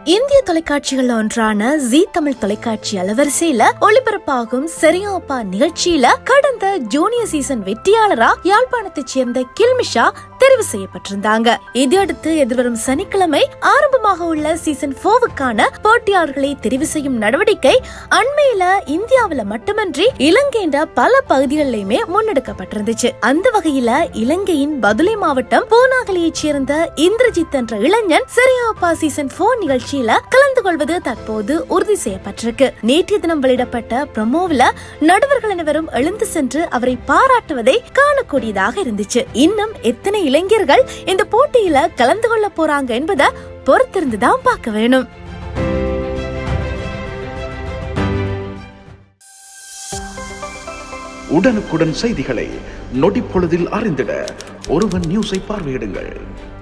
இந்திய தொலைக்காட்சிகள் ஒன்றான ஜி தமிழ் தொலைக்காட்சி அலவரிசையில ஒளிபரப்பாகும் சரியாப்பா நிகழ்ச்சியில கடந்த ஜூனியர் சீசன் வெற்றியாளரா யாழ்ப்பாணத்தைச் சேர்ந்த கில்மிஷா தெரிவு செய்யப்பட்டிருந்தாங்க இதையடுத்து எதிர்வரும் சனிக்கிழமை ஆரம்பமாக உள்ள சீசன் போவுக்கான போட்டியாளர்களை தெரிவு செய்யும் நடவடிக்கை அண்மையில இந்தியாவுல மட்டுமன்றி இலங்கைன்ற பல பகுதிகளிலுமே முன்னெடுக்கப்பட்டிருந்துச்சு அந்த வகையில இலங்கையின் பதுளை மாவட்டம் பூனாகலியைச் சேர்ந்த இந்திரஜித் என்ற இளைஞன் சரியாப்பா சீசன் போர் நிகழ்ச்சியில கலந்து கொள்வது தற்போது உறுதி செய்யப்பட்டிருக்கு நேற்றைய தினம் வெளியிடப்பட்ட ப்ரமோவில நடுவர்கள் அனைவரும் எழுந்து சென்று அவரை பாராட்டுவதை காணக்கூடியதாக இருந்துச்சு இன்னும் எத்தனை இளைஞர்கள் இந்த போட்டியில கலந்து கொள்ள போறாங்க என்பதை பொறுத்திருந்துதான் பார்க்க வேணும் உடனுக்குடன் செய்திகளை நொடிப்பொழுதில் அறிந்திட ஒருவன் நியூஸை பார்வையிடுங்கள்